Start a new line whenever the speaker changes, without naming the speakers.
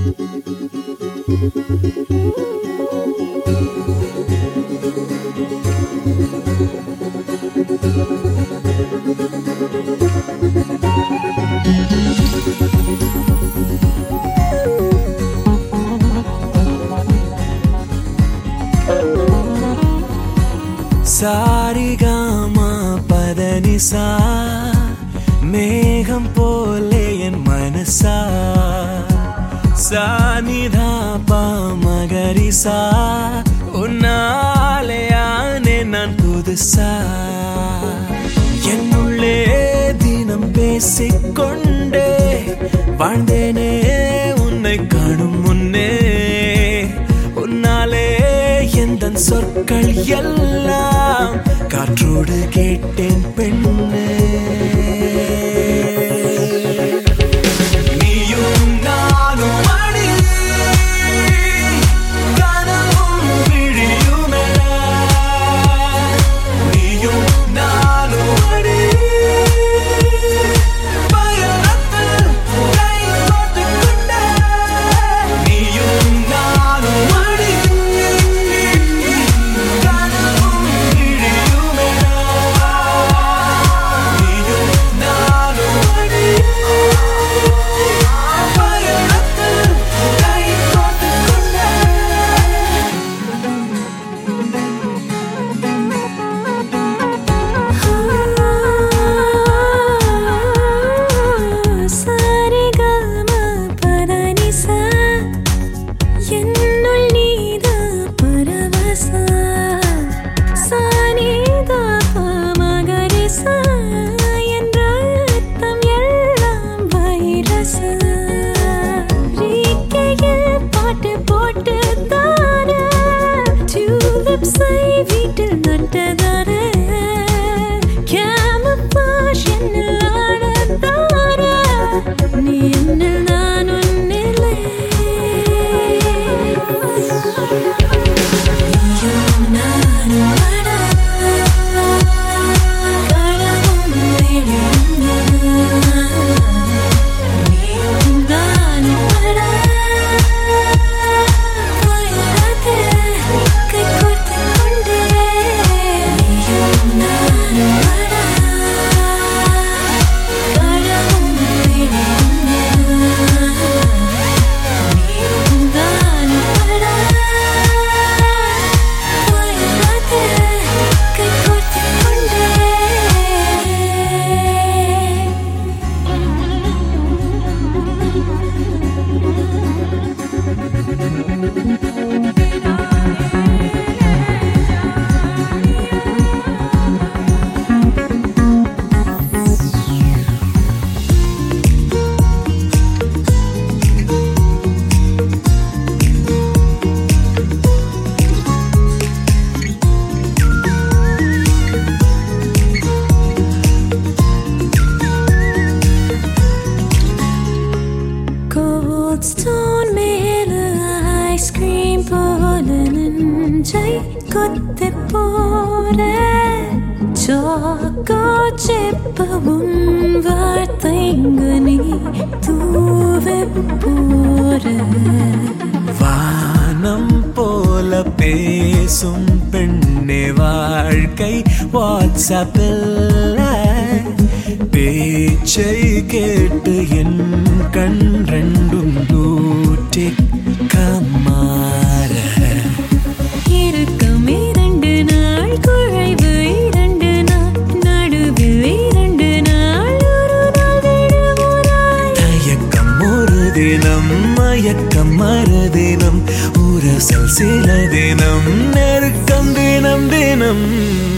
சாரிகாமா பதனிசா மேகம் போலே என் மனசா சானிதா மகரிசா உன்னாலே ஆனே நான் புதுசா என்னுள்ளே தினம் பேசிக்கொண்டே வாழ்ந்தேனே உன்னை காணும் முன்னே உன்னாலே எந்த சொற்கள் எல்லாம் காற்றோடு கேட்டேன் பெண்ணே நீயும் நானும் அடி கனவும் விழியுமென நீயும் நானும் அடி பயணத்தில் கை கோர்த்துக் கொண்ட நீயும் நானும் அடி கனவும் விழியுமென நீயும் நானும் அடி பயணத்தில் கை கோர்த்துக் கொண்ட
சரிகம பதனிசா என்னுள் நீதா பரவசா சானிதா மகரிசா என்ற அர்த்தம் எல்லாம் வைரசா ரீக்கையில் பாட்டு போட்டு தானே டியூலிப்ஸை வீட்டில் நட்டதானே கேமப்பாஷ் என்னில் ஆடத்தானே நீ என்னில் நான் உன்னிலே நீயும் நானும் அடா கடவும் விழியும் நீயும் நானும் அடா பயணத்தை கை கோர்த்துக் கொண்டே நீயும் நானும் அடா கடவும் விழியும் நீயும் நானும் அடா பயணத்தை கை கோர்த்துக் கொண்டே Cold stone மேல ice cream போல நெஞ்சை கொத்தி போற சாக்கோ செப்ப உன் வார்த்தைங்க நீ தூவி போற
வானம் போல பேசும் பெண்ணே வாழ்க்கை வாட்ஸ்அப்பில் பேச்சை கேட்டு என் கண் ரெண்டும் ஊற்றி கமாற
இருக்கும் இரண்டு நாள் குழைவு இரண்டு நாள் நடுவில் இரண்டு நாள் ஒரு நாள் விடுமுறை
தயக்கம் ஒரு தினம் மயக்கம் மறுதினம் உரசல் சில தினம் நெருக்கம் தினம் தினம்